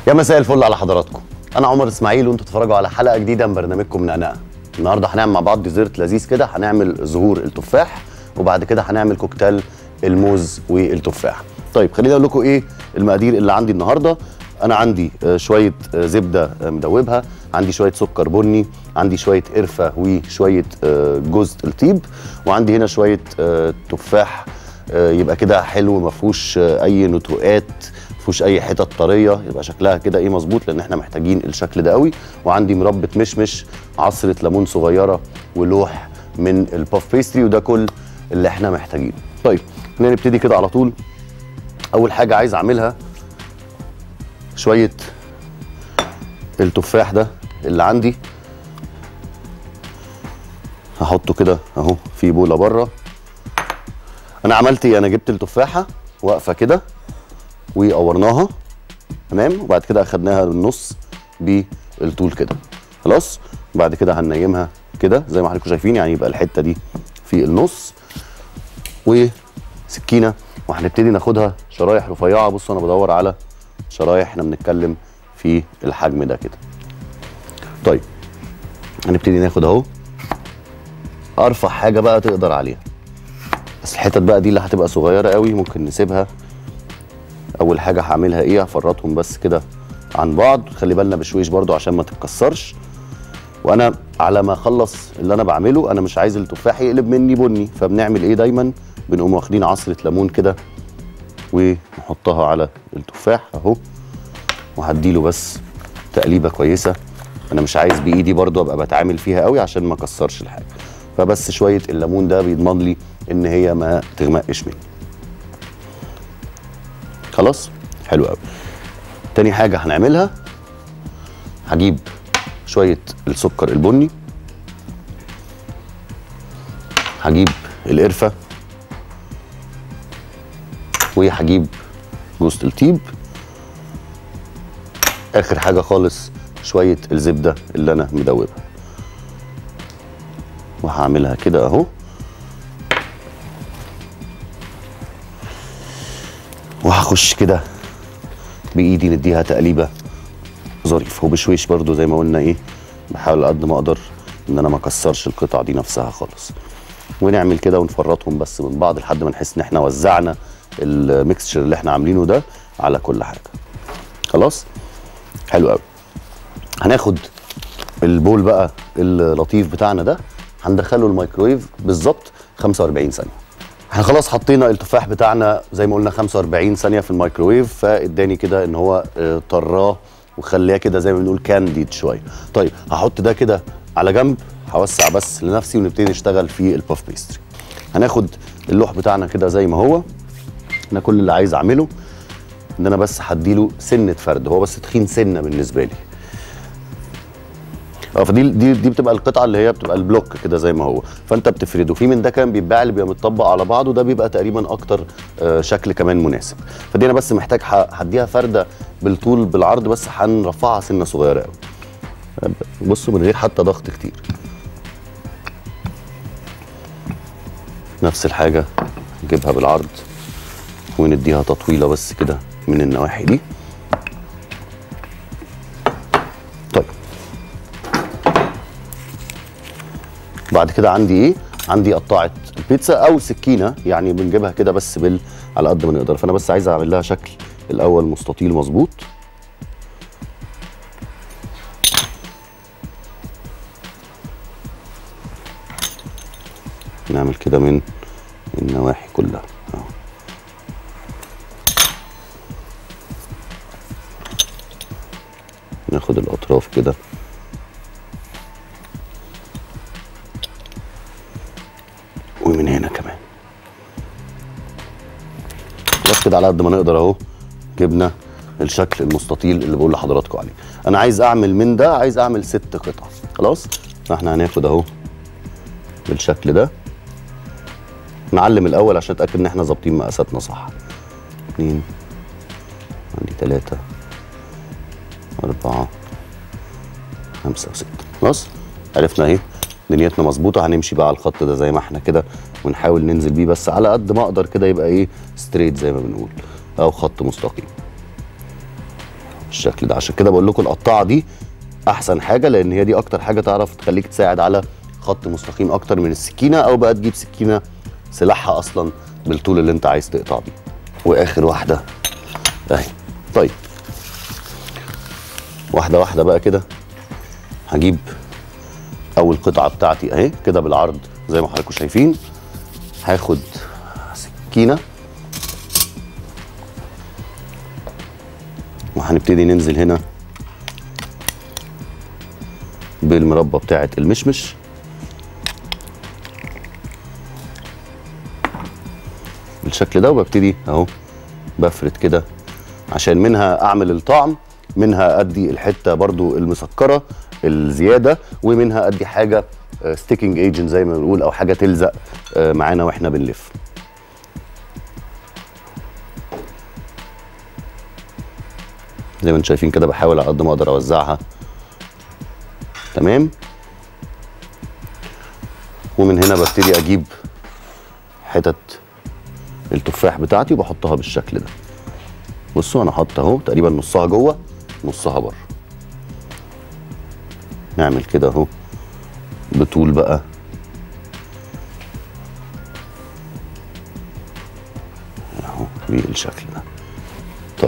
يا مساء الفل على حضراتكم انا عمر اسماعيل وانتوا بتتفرجوا على حلقه جديده من برنامجكم نقنقه النهارده هنعمل مع بعض ديزرت لذيذ كده هنعمل زهور التفاح وبعد كده هنعمل كوكتيل الموز والتفاح طيب خليني اقول لكم ايه المقادير اللي عندي النهارده انا عندي آه، شويه آه، زبده آه، مدوبها عندي شويه سكر بني عندي شويه قرفه وشويه آه، جوز الطيب وعندي هنا شويه آه، تفاح آه، يبقى كده حلو ما فيهوش آه، اي نتوءات ما فيهوش اي حتت طريه يبقى شكلها كده ايه مظبوط لان احنا محتاجين الشكل ده قوي وعندي مربى مشمش عصره ليمون صغيره ولوح من الباف بيستري وده كل اللي احنا محتاجينه طيب خلينا نبتدي كده على طول اول حاجه عايز اعملها شويه التفاح ده اللي عندي هحطه كده اهو في بوله بره انا عملت ايه انا جبت التفاحه واقفه كده وقورناها تمام وبعد كده اخدناها بالنص بالطول كده خلاص بعد كده هننيمها كده زي ما حضراتكم شايفين يعني يبقى الحته دي في النص وسكينه وهنبتدي ناخدها شرايح رفيعه بصوا انا بدور على شرايح احنا بنتكلم في الحجم ده كده طيب هنبتدي ناخد اهو ارفع حاجه بقى تقدر عليها بس الحتت بقى دي اللي هتبقى صغيره قوي ممكن نسيبها اول حاجه هعملها ايه هفرطهم بس كده عن بعض خلي بالنا بشويش برضو عشان ما تتكسرش وانا على ما اخلص اللي انا بعمله انا مش عايز التفاح يقلب مني بني فبنعمل ايه دايما بنقوم واخدين عصره ليمون كده ونحطها على التفاح اهو وهديله بس تقليبه كويسه انا مش عايز بايدي برضو ابقى بتعامل فيها قوي عشان ما اكسرش الحاجه فبس شويه الليمون ده بيضمن لي ان هي ما تغمقش مني خلاص حلو قوي تاني حاجه هنعملها هجيب شويه السكر البني هجيب القرفه وهجيب جوز الطيب اخر حاجه خالص شويه الزبده اللي انا مدوبها وهعملها كده اهو وهخش كده بايدي نديها تقليبه ظريف وبشويش برضو زي ما قلنا ايه بحاول على قد ما اقدر ان انا ما اكسرش القطع دي نفسها خالص ونعمل كده ونفرطهم بس من بعض لحد ما نحس ان احنا وزعنا الميكستشر اللي احنا عاملينه ده على كل حاجه خلاص حلو قوي هناخد البول بقى اللطيف بتاعنا ده هندخله الميكرويف بالظبط 45 ثانيه احنا خلاص حطينا التفاح بتاعنا زي ما قلنا 45 ثانيه في الميكرويف فاداني كده ان هو آه، طراه وخليها كده زي ما بنقول كانديد شويه طيب هحط ده كده على جنب هوسع بس لنفسي ونبتدي نشتغل في الباف بيستري هناخد اللوح بتاعنا كده زي ما هو انا كل اللي عايز اعمله ان انا بس هديله سنه فرد هو بس تخين سنه بالنسبه لي اه فدي دي دي بتبقى القطعه اللي هي بتبقى البلوك كده زي ما هو فانت بتفرده في من ده كان بيتباع اللي بيبقى متطبق على بعضه ده بيبقى تقريبا اكتر آه، شكل كمان مناسب فدي انا بس محتاج ه- هديها فرده بالطول بالعرض بس هنرفعها سنه صغيره قوي بصوا من غير حتى ضغط كتير نفس الحاجه نجيبها بالعرض ونديها تطويله بس كده من النواحي دي طيب بعد كده عندي ايه عندي قطاعه البيتزا او سكينه يعني بنجيبها كده بس بال على قد ما نقدر فانا بس عايز اعمل لها شكل الاول مستطيل مظبوط نعمل كده من النواحي كلها أهو. ناخد الاطراف كده ومن هنا كمان خلاص كده على قد ما نقدر اهو جبنا الشكل المستطيل اللي بقول لحضراتكم عليه انا عايز اعمل من ده عايز اعمل ست قطع خلاص فاحنا هناخد اهو بالشكل ده نعلم الاول عشان اتاكد ان احنا ظابطين مقاساتنا صح اتنين عندي تلاتة أربعة خمسة وستة خلاص عرفنا اهي دنيتنا مظبوطة هنمشي بقى على الخط ده زي ما احنا كده ونحاول ننزل بيه بس على قد ما اقدر كده يبقى ايه ستريت زي ما بنقول او خط مستقيم بالشكل ده عشان كده بقول لكم القطاعه دي احسن حاجه لان هي دي اكتر حاجه تعرف تخليك تساعد على خط مستقيم اكتر من السكينه او بقى تجيب سكينه سلاحها اصلا بالطول اللي انت عايز تقطع بيه واخر واحده اهي طيب واحده واحده بقى كده هجيب اول قطعه بتاعتي اهي كده بالعرض زي ما حضراتكم شايفين هاخد سكينه وهنبتدي ننزل هنا بالمربى بتاعه المشمش بالشكل ده وببتدي اهو بفرد كده عشان منها اعمل الطعم منها ادي الحته برضو المسكره الزياده ومنها ادي حاجه ستيكنج ايجنت زي ما بنقول او حاجه تلزق آه، معانا واحنا بنلف زي ما انتم شايفين كده بحاول على قد ما اقدر اوزعها تمام ومن هنا ببتدي اجيب حتت التفاح بتاعتي وبحطها بالشكل ده بصوا انا حاطط اهو تقريبا نصها جوه نصها بره نعمل كده اهو بطول بقى اهو بالشكل ده طيب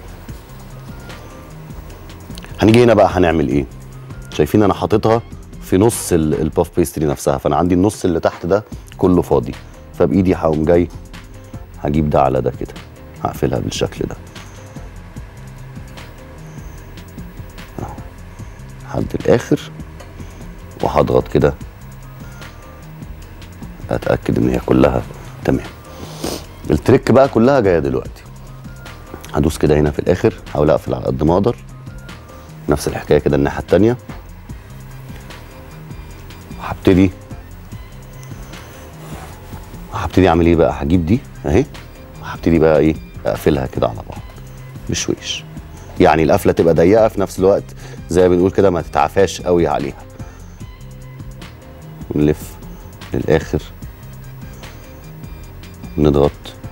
هنيجي هنا بقى هنعمل ايه شايفين انا حاططها في نص ال- الباف بيستري نفسها فانا عندي النص اللي تحت ده كله فاضي فبايدي هقوم جاي هجيب ده على ده كده هقفلها بالشكل ده أهو. لحد الاخر وهضغط كده اتاكد ان هي كلها تمام التريك بقى كلها جايه دلوقتي هدوس كده هنا في الاخر احاول اقفل على قد ما اقدر نفس الحكايه كده الناحيه التانيه وهبتدي هبتدي اعمل ايه بقى هجيب دي اهي وهبتدي بقى ايه اقفلها كده على بعض بشويش يعني القفله تبقى ضيقه في نفس الوقت زي ما بنقول كده ما تتعفاش قوي عليها ونلف للاخر نضغط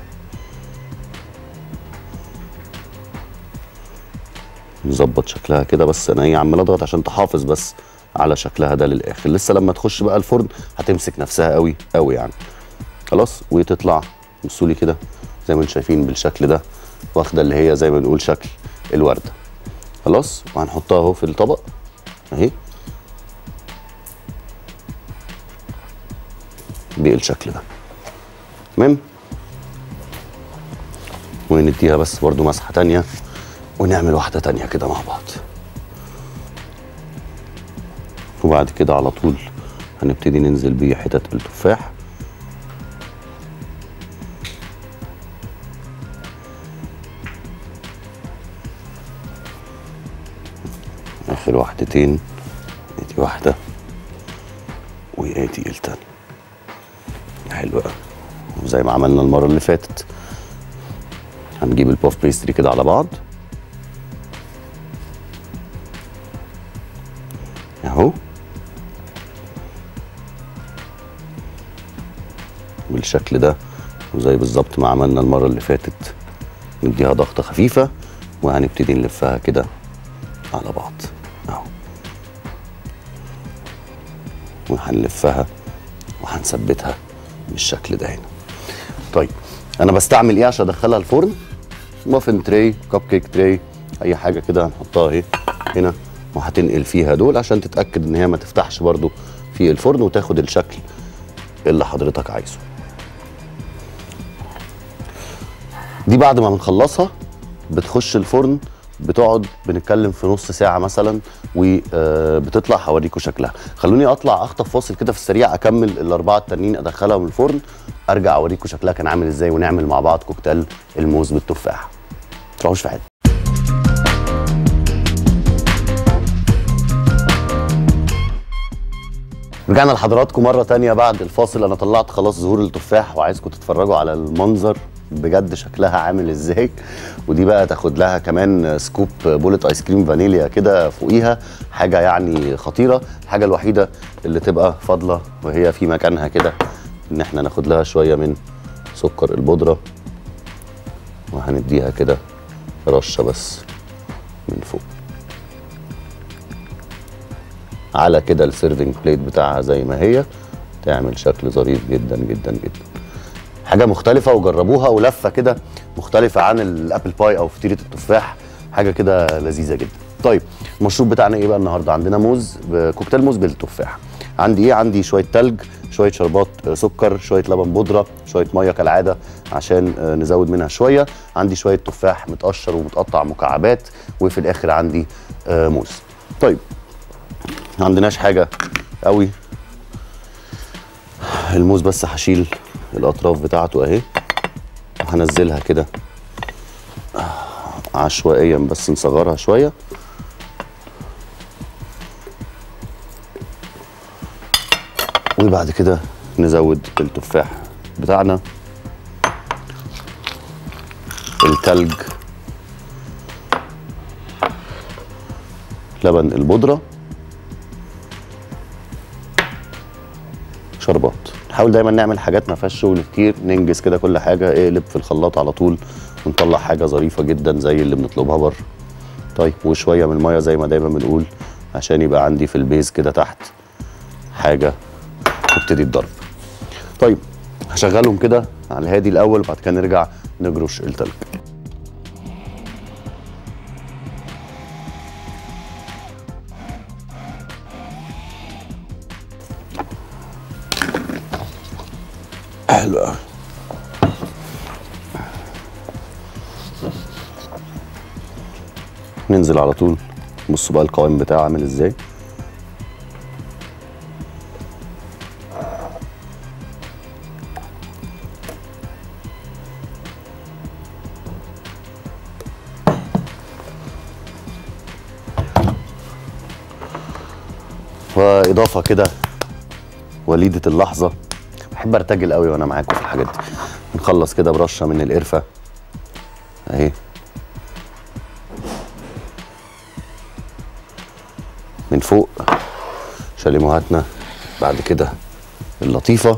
نظبط شكلها كده بس انا ايه عمال اضغط عشان تحافظ بس على شكلها ده للاخر لسه لما تخش بقى الفرن هتمسك نفسها قوي قوي يعني خلاص وتطلع بصوا لي كده زي ما انتم شايفين بالشكل ده واخده اللي هي زي ما بنقول شكل الورده خلاص وهنحطها اهو في الطبق اهي بالشكل ده تمام ونديها بس برضو مسحه تانية ونعمل واحده تانية كده مع بعض وبعد كده على طول هنبتدي ننزل بيه حتت التفاح اخر واحدتين ادي واحده وادي التانية حلو قوي وزي ما عملنا المره اللي فاتت هنجيب البوف بيستري كده على بعض اهو بالشكل ده وزي بالظبط ما عملنا المره اللي فاتت نديها ضغطه خفيفه وهنبتدي نلفها كده على بعض اهو وهنلفها وهنثبتها بالشكل ده هنا طيب انا بستعمل ايه عشان ادخلها الفرن مافن تري كب كيك تري اي حاجه كده هنحطها اهي هنا وهتنقل فيها دول عشان تتاكد ان هي ما تفتحش برضو في الفرن وتاخد الشكل اللي حضرتك عايزه دي بعد ما بنخلصها بتخش الفرن بتقعد بنتكلم في نص ساعة مثلا وبتطلع هوريكم شكلها خلوني اطلع اخطف فاصل كده في السريع اكمل الاربعة التانيين ادخلهم الفرن ارجع اوريكم شكلها كان عامل ازاي ونعمل مع بعض كوكتيل الموز بالتفاح تروحوش في حته رجعنا لحضراتكم مرة تانية بعد الفاصل أنا طلعت خلاص زهور التفاح وعايزكم تتفرجوا على المنظر بجد شكلها عامل ازاي ودي بقى تاخد لها كمان سكوب بولت ايس كريم فانيليا كده فوقيها حاجة يعني خطيرة الحاجة الوحيدة اللي تبقى فاضلة وهي في مكانها كده ان احنا ناخد لها شوية من سكر البودرة وهنديها كده رشة بس من فوق على كده السيرفنج بليت بتاعها زي ما هي تعمل شكل ظريف جدا جدا جدا حاجه مختلفه وجربوها ولفه كده مختلفه عن الابل باي او فطيره التفاح حاجه كده لذيذه جدا طيب المشروب بتاعنا ايه بقى النهارده عندنا موز كوكتيل موز بالتفاح عندي ايه عندي شويه تلج شويه شربات آه، سكر شويه لبن بودره شويه ميه كالعاده عشان آه، نزود منها شويه عندي شويه تفاح متقشر ومتقطع مكعبات وفي الاخر عندي آه، موز طيب ما عندناش حاجه قوي الموز بس هشيل الاطراف بتاعته اهي وهنزلها كده عشوائيا بس نصغرها شويه وبعد كده نزود التفاح بتاعنا التلج لبن البودره شربات نحاول دايما نعمل حاجات ما فيهاش شغل كتير ننجز كده كل حاجه اقلب في الخلاط على طول ونطلع حاجه ظريفه جدا زي اللي بنطلبها بره طيب وشويه من الميه زي ما دايما بنقول عشان يبقى عندي في البيز كده تحت حاجه تبتدي الضرب طيب هشغلهم كده على الهادي الاول وبعد كده نرجع نجرش التلج حلو قوي ننزل على طول بصوا بقى القوام بتاعه عامل ازاي واضافه كده وليده اللحظه بحب ارتجل قوي وانا معاكم في الحاجات دي نخلص كده برشه من القرفه اهي من فوق شاليموهاتنا بعد كده اللطيفه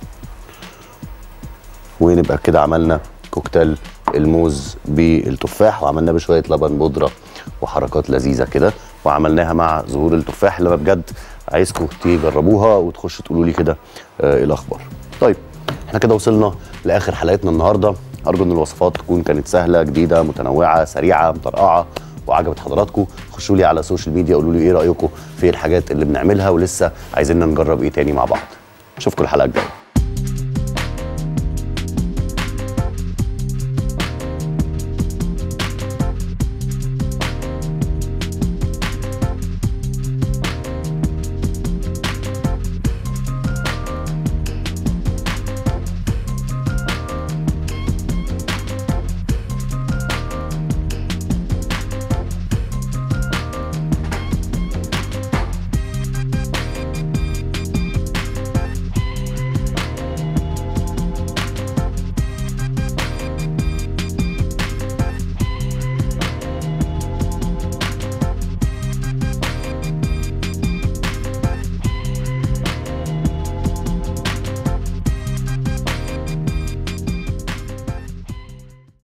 ونبقى كده عملنا كوكتيل الموز بالتفاح وعملناه بشويه لبن بودره وحركات لذيذه كده وعملناها مع ظهور التفاح اللي انا بجد عايزكم تجربوها وتخشوا تقولوا لي كده آه ايه الاخبار طيب احنا كده وصلنا لاخر حلقتنا النهارده ارجو ان الوصفات تكون كانت سهله جديده متنوعه سريعه مطرقعه وعجبت حضراتكم خشوا لي على السوشيال ميديا قولوا لي ايه رايكم في الحاجات اللي بنعملها ولسه عايزيننا نجرب ايه تاني مع بعض اشوفكم الحلقه الجايه